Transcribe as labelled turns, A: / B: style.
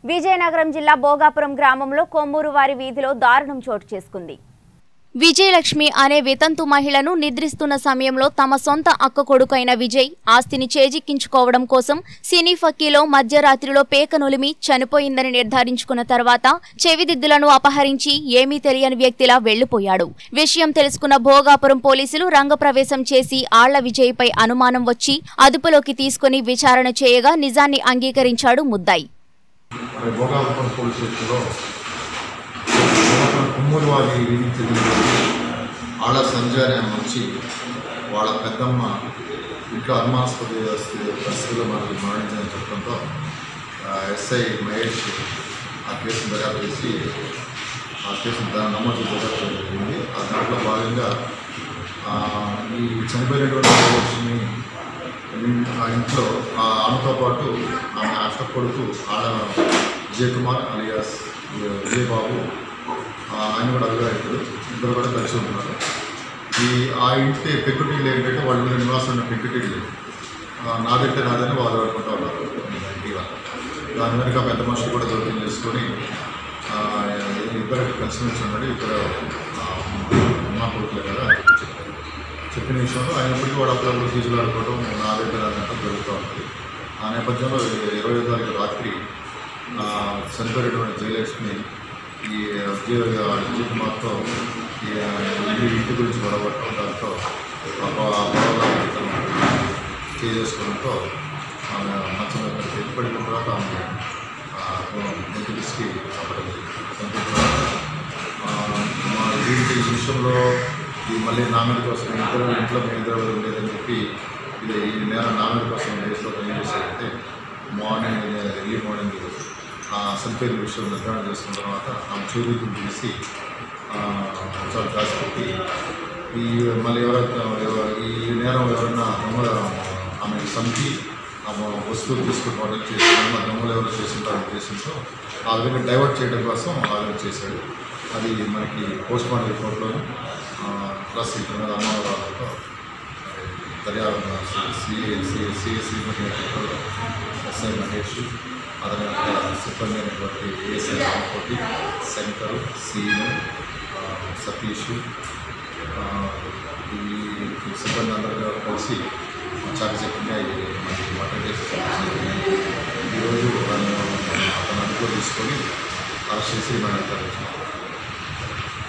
A: విజయనగరం జిల్లా భోగాపురం గ్రామంలో కొమ్మూరు వారి వీధిలో దారుణం చోటు చేసుకుంది విజయలక్ష్మి అనే వితంతు మహిళను నిద్రిస్తున్న సమయంలో తమ సొంత అక్క కొడుకైన విజయ్ ఆస్తిని చేజిక్కించుకోవడం కోసం సినీ ఫక్కీలో మధ్యరాత్రిలో పేక నులిమి చనిపోయిందని నిర్ధారించుకున్న తర్వాత చెవిదిద్దులను అపహరించి ఏమీ తెలియని వ్యక్తిలా వెళ్లిపోయాడు విషయం తెలుసుకున్న భోగాపురం పోలీసులు రంగప్రవేశం చేసి ఆళ్ల విజయ్పై అనుమానం వచ్చి అదుపులోకి తీసుకుని విచారణ చేయగా నిజాన్ని అంగీకరించాడు ముద్దాయి
B: మరి భోగాపురం పోలీస్ స్టేషన్లో భోగాపురం కుమ్మూరు వారి వీధికి చెందినటువంటి ఆళ్ళ సంజయ్ అనే ఆమె వచ్చి వాళ్ళ పెద్దమ్మ ఇంట్లో అనుమానాస్పద పరిస్థితి- పరిస్థితుల్లో మనకి మరణించని చెప్పడంతో ఆ, ఎస్ఐ మహేష్ ఆ కేసును దర్యాప్తు చేసి ఆ కేసును దా- నమోదు చేసి దర్యాప్తు చేయడం జరిగింది ఆ దాంట్లో భాగంగా ఆ, ఈ చనిపోయినటువంటి లక్ష్మి ఆ ఇంట్లో ఆ ఆమెతో పాటు ఆమె అక్క కొడుకు ఆడ విజయ్ కుమార్ అలియాస్ విజయ్ బాబు ఆ, ఆయన కూడా అవివాహితుడు ఇద్దరు కూడా కలిసి ఉంటున్నారు ఈ ఆ ఇంటి పెక్కుటీలు ఏంటంటే వాళ్ళ మీద నివాసం ఉన్న పెక్కుటీలు నాదంటే నాదని వాళ్ళు ఆడుకుంటూ ఉన్నారు ఇటీవల దాని వెనుక పెద్ద మనుషులు కూడా జోక్యం చేసుకొని ఆ, ఇద్దరు కలిసి నుంచి ఉన్నాడు ఇద్దరు ఆ, అమ్మ కొడుకులే కదా అని చెప్పారు చెప్పిన విషయంలో అయినప్పటికీ వాడు అప్పుడప్పుడు ఫీజులు ఆడుకోవడం నా దగ్గర అన్నట్టు జరుగుతూ ఉంటుంది ఆ నేపథ్యంలో ఇరవై ఐదు తారీఖు రాత్రి ఆ, చనిపోయినటువంటి జయలక్ష్మి ఈ విజయ విజయ్ కుమార్తో ఈ ఆ, ఇంటి ఇంటి గురించి గొడవపడటం దాంతో ఆ గొ- ఆ గొడవలో అతను చేసుకోవడంతో ఆమె మంచం మీద పెట్టి పడిన తర్వాత ఆమె ఇంటి తీసుకు చంపడం జరిగింది. చంపిన తర్వాత ఆ, మా వీటి ఈ విషయంలో ఈ మళ్ళీ నా మీద కోసం ఇద్దరు ఇంట్లో మేము ఇద్దరు ఉండేదని చెప్పి ఇది ఈ నేల నా మీద కోసం వేసులో ఏం చేశారంటే మార్నింగ్ ఎర్లీ మార్నింగ్ ఆ చనిపోయిన విషయం నిర్ధారణ చేసుకున్న తర్వాత ఆమె చూపులు తీసి చాలా కాసి పెట్టి ఈ మళ్ళీ ఎవరైతే ఎవ- ఈ నేరం ఎవరైనా దొంగ ఆమె చంపి ఆమె వస్తువులు తీసుకుని చేసిన దొంగలు ఎవరు చేసింటారో ఉద్దేశంతో ఆ విధంగా డైవర్ట్ చేయడం కోసం ఆ విధంగా చేశాడు అది మనకి పోస్ట్ మార్టం రిపోర్ట్లో ప్లస్ ఇక్కడ మీద అమ్మవారితో దర్యాప్తు సిఎస్సి సిఎస్సి ఎస్ఐ మహేష్ అతని యొక్క సిబ్బంది అయినటువంటి ఏఎస్ఐ రామకోటి శంకర్ సీను ఆ, సతీష్ ఆ, ఈ సిబ్బంది అందరూ కలిసి చాకచక్యంగా ఇది మనకి మటన్ చేసి పంపించారు. ఈరోజు వాళ్ళు అతను అదుపులో తీసుకొని అరెస్ట్ చేసి మన తరలించారు